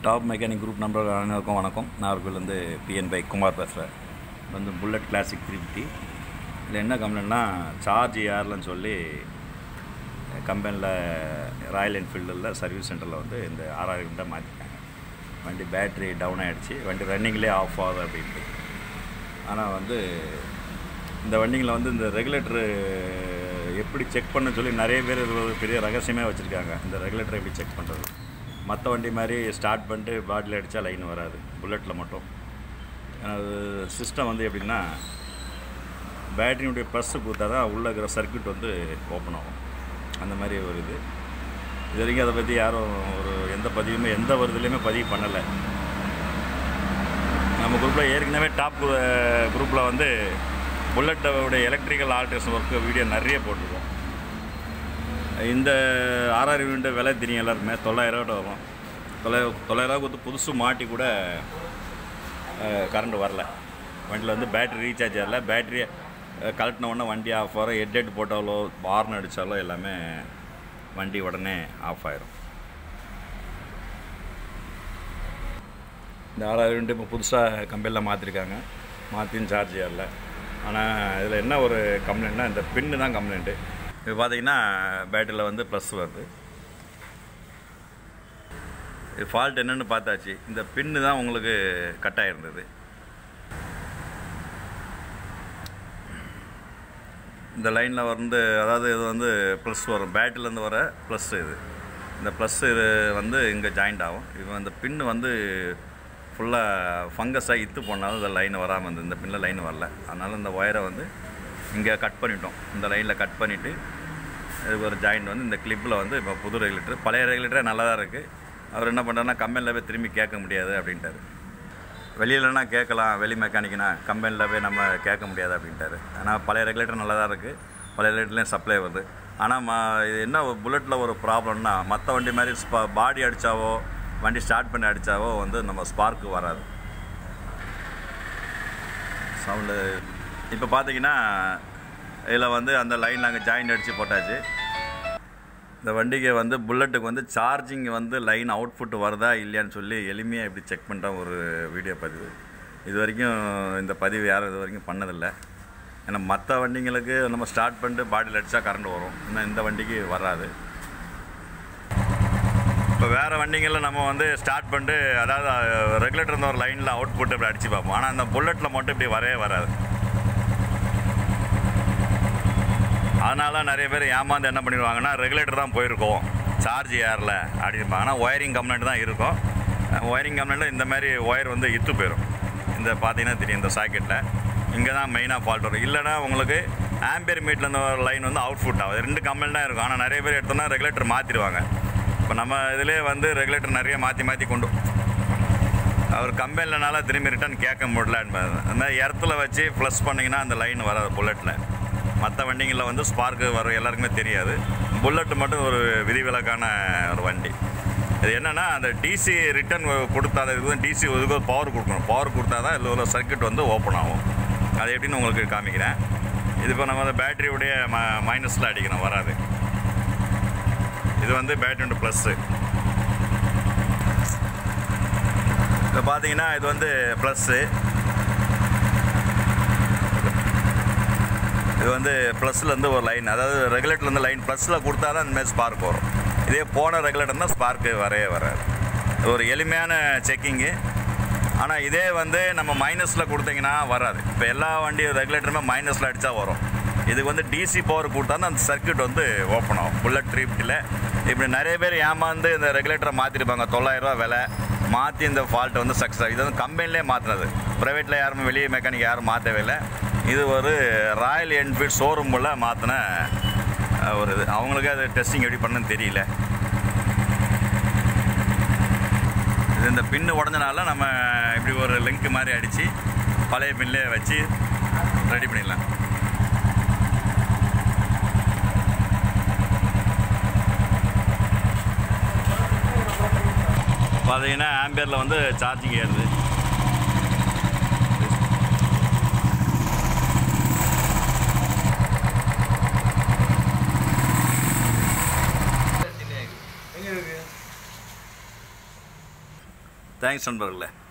top mechanic group நம்பர்கள் அனைவருக்கும் வணக்கம் நான் அவர்கள்லேருந்து பிஎன் பை குமார் பேசுகிறேன் வந்து புல்லட் கிளாசிக் த்ரீ ஃபிஃப்டி இதில் என்ன கம்ப்ளைண்ட்னா சார்ஜ் ஏர்லன்னு சொல்லி கம்பெனியில் ராயல் என்ஃபீல்டில் சர்வீஸ் சென்டரில் வந்து இந்த ஆறாயிரம் தான் மாற்றிட்டாங்க வண்டி பேட்ரி டவுன் ஆகிடுச்சு வண்டி ரன்னிங்லேயே ஆஃப் ஆகுது அப்படின்ட்டு ஆனால் வந்து இந்த வண்டிங்களை வந்து இந்த ரெகுலேட்டரு எப்படி செக் பண்ண சொல்லி நிறைய பேர் இது ஒரு பெரிய ரகசியமே வச்சுருக்காங்க இந்த ரெகுலேட்டரை எப்படி செக் பண்ணுறது மற்ற வண்டி மாதிரி ஸ்டார்ட் பண்ணிட்டு பாட்டில் அடித்தா லைன் வராது புல்லட்டில் மட்டும் அது சிஸ்டம் வந்து எப்படின்னா பேட்டரியுடைய ப்ளஸ்ஸு கொடுத்தா தான் உள்ளே இருக்கிற சர்க்யூட் வந்து ஓப்பன் ஆகும் அந்த மாதிரி ஒரு இது இது வரைக்கும் அதை பற்றி யாரும் ஒரு எந்த பதிவுமே எந்த வருதுலேயுமே பதிவு பண்ணலை நம்ம குரூப்பில் ஏற்கனவே டாப் குரூப்பில் வந்து புல்லட்டோடைய எலக்ட்ரிக்கல் ஆல்ட்ரேஷன் ஒர்க்கு வீடியோ நிறைய போட்டிருக்கோம் இந்த ஆர்ஆர் யூனிட் விலை தெரியும் எல்லாருக்குமே தொள்ளாயிரம் வரும் தொள்ளாயிரம் தொள்ளாயிரம் கொடுத்து புதுசு மாட்டி கூட கரண்ட் வரல வண்டியில் வந்து பேட்ரி ரீசார்ஜ் ஆகல பேட்டரியை கழட்டின உடனே வண்டி ஆஃப் ஆகிற ஹெட் ஹெட் போட்டாலோ ஹார்ன் அடித்தாலோ எல்லாமே வண்டி உடனே ஆஃப் ஆயிரும் இந்த ஆறாயிரம் யூனிட் இப்போ புதுசாக கம்பெனியில் மாற்றிருக்காங்க மாற்றியும் சார்ஜ் ஏறல ஆனால் இதில் என்ன ஒரு கம்ப்ளைண்ட்னா இந்த பின்னு தான் கம்ப்ளைண்ட்டு இப்போ பார்த்தீங்கன்னா பேட்டரியில் வந்து ப்ளஸ் வருது இது ஃபால்ட் என்னென்னு பார்த்தாச்சு இந்த பின்னு தான் உங்களுக்கு கட் ஆகிருந்தது இந்த லைனில் வந்து அதாவது இது வந்து ப்ளஸ் வரும் பேட்டரிலேருந்து வர ப்ளஸ் இது இந்த ப்ளஸ் இது வந்து இங்கே ஜாயிண்ட் ஆகும் இப்போ அந்த பின்னு வந்து ஃபுல்லாக ஃபங்கஸாக இத்து போனாலும் இந்த லைன் வராமல் இருந்தது இந்த பின்னில் லைன் வரல அதனால் இந்த ஒயரை வந்து இங்கே கட் பண்ணிட்டோம் இந்த லைனில் கட் பண்ணிவிட்டு இதுக்கு ஒரு ஜாயிண்ட் வந்து இந்த கிளிப்பில் வந்து இப்போ புது ரெகுலேட்டர் பழைய ரெகுலேட்டரே நல்லா தான் இருக்குது அவர் என்ன பண்ணுறாருனா கம்பெனியில் போய் திரும்பி கேட்க முடியாது அப்படின்ட்டாரு வெளியிலனா கேட்கலாம் வெளி மெக்கானிக்னா கம்பெனியில் போய் நம்ம கேட்க முடியாது அப்படின்ட்டாரு ஆனால் பழைய ரெகுலேட்டர் நல்லா தான் இருக்குது பழைய ரெகுலேட்டர்லேயும் சப்ளை வருது ஆனால் ம இது என்ன புல்லட்டில் ஒரு ப்ராப்ளம்னா மற்ற வண்டி மாதிரி ஸ்பா பாடி அடித்தாவோ வண்டி ஸ்டார்ட் பண்ணி அடித்தாவோ வந்து நம்ம ஸ்பார்க்கு வராது சவுண்டு இப்போ பார்த்தீங்கன்னா இதில் வந்து அந்த லைன் நாங்கள் ஜாயின் அடித்து போட்டாச்சு இந்த வண்டிக்கு வந்து புல்லட்டுக்கு வந்து சார்ஜிங் வந்து லைன் அவுட்புட் வருதா இல்லையான்னு சொல்லி எளிமையாக இப்படி செக் பண்ணுற ஒரு வீடியோ பதிவு இது வரைக்கும் இந்த பதிவு யாரும் இது வரைக்கும் பண்ணதில்லை ஏன்னா மற்ற வண்டிங்களுக்கு நம்ம ஸ்டார்ட் பண்ணிட்டு பாடியில் அடித்தா கரண்ட் வரும் இன்னும் இந்த வண்டிக்கு வராது இப்போ வேறு வண்டிங்களில் நம்ம வந்து ஸ்டார்ட் பண்ணிட்டு அதாவது ரெகுலேட்டர் இருந்த ஒரு லைனில் அவுட்புட் இப்படி அடித்து பார்ப்போம் ஆனால் அந்த புல்லட்டில் மட்டும் இப்படி வரவே வராது அதனால் நிறைய பேர் ஏமாந்து என்ன பண்ணிடுவாங்கன்னா ரெகுலேட்டர் தான் போயிருக்கோம் சார்ஜ் ஏறல அப்படின்பாங்க ஆனால் ஒயரிங் கம்ப்ளைண்ட் தான் இருக்கும் ஒயரிங் கம்ப்ளைண்ட்டில் இந்த மாதிரி ஒயர் வந்து இத்து போயிடும் இந்த பார்த்தீங்கன்னா தெரியும் இந்த சாக்கெட்டில் இங்கே தான் மெயினாக ஃபால்ட் வரும் இல்லைனா உங்களுக்கு ஆம்பியர் மீட்டில் இந்த லைன் வந்து அவுட்புட் ஆகுது ரெண்டு கம்ப்ளைண்ட் தான் இருக்கும் ஆனால் நிறைய பேர் எடுத்தோன்னா ரெகுலேட்டர் மாற்றிடுவாங்க இப்போ நம்ம இதிலே வந்து ரெகுலேட்டர் நிறைய மாற்றி மாற்றி கொண்டு அவர் கம்பெனிலனால திரும்பி ரிட்டர்ன் கேட்க முடியல அந்த இடத்துல வச்சு ப்ளஸ் பண்ணிங்கன்னா அந்த லைன் வராது புல்லட்டில் மற்ற வண்டிங்களில் வந்து ஸ்பார்க்கு வரும் எல்லாருக்குமே தெரியாது புல்லட்டு மட்டும் ஒரு விதிவிலக்கான ஒரு வண்டி இது என்னென்னா அந்த டிசி ரிட்டர்ன் கொடுத்தா இதுக்கு வந்து டிசி இதுக்கு பவர் கொடுக்கணும் பவர் கொடுத்தா தான் இதில் உள்ள சர்க்கியூட் வந்து ஓப்பன் ஆகும் அது எப்படின்னு உங்களுக்கு காமிக்கிறேன் இது இப்போ நம்ம அந்த பேட்டரியுடைய ம மைனஸில் அடிக்கணும் வராது இது வந்து பேட்டரி ப்ளஸ்ஸு இப்போ பார்த்தீங்கன்னா இது வந்து ப்ளஸ்ஸு இது வந்து ப்ளஸ்லேருந்து ஒரு லைன் அதாவது ரெகுலேட்டர்லேருந்து லைன் ப்ளஸில் கொடுத்தா தான் இந்தமாதிரி ஸ்பார்க் வரும் இதே போன ரெகுலேட்டர் தான் ஸ்பார்க்கு வரவே வராது இது ஒரு எளிமையான செக்கிங்கு ஆனால் இதே வந்து நம்ம மைனஸில் கொடுத்தீங்கன்னா வராது இப்போ எல்லா வண்டியும் ரெகுலேட்டருமே மைனஸில் அடித்தா வரும் இதுக்கு வந்து டிசி பவர் கொடுத்தா தான் அந்த சர்க்கியூட் வந்து ஓப்பன் ஆகும் புல்லட் ட்ரீப்டில் இப்படி நிறைய பேர் ஏமாந்து இந்த ரெகுலேட்டரை மாற்றிருப்பாங்க தொள்ளாயிரரூவா விலை மாற்றி இந்த ஃபால்ட்டை வந்து சக்ஸஸ் ஆகும் இது வந்து கம்பெனிலே மாற்றினது ப்ரைவேட்டில் யாரும் வெளியே மெக்கானிக் யாரும் மாற்றவே இல்லை இது ஒரு ராயல் என்ஃபீல்ட் ஷோரூமில் மாற்றின ஒரு இது அவங்களுக்கு அது டெஸ்டிங் எப்படி பண்ணுன்னு தெரியல இது இந்த பின்னு உடஞ்சனால நம்ம இப்படி ஒரு லிங்க் மாதிரி அடித்து பழைய பின்லே வச்சு ரெடி பண்ணிடலாம் பார்த்தீங்கன்னா ஆம்பியரில் வந்து சார்ஜிங் ஏறுது தேங்க்ஸ் நண்பர்களே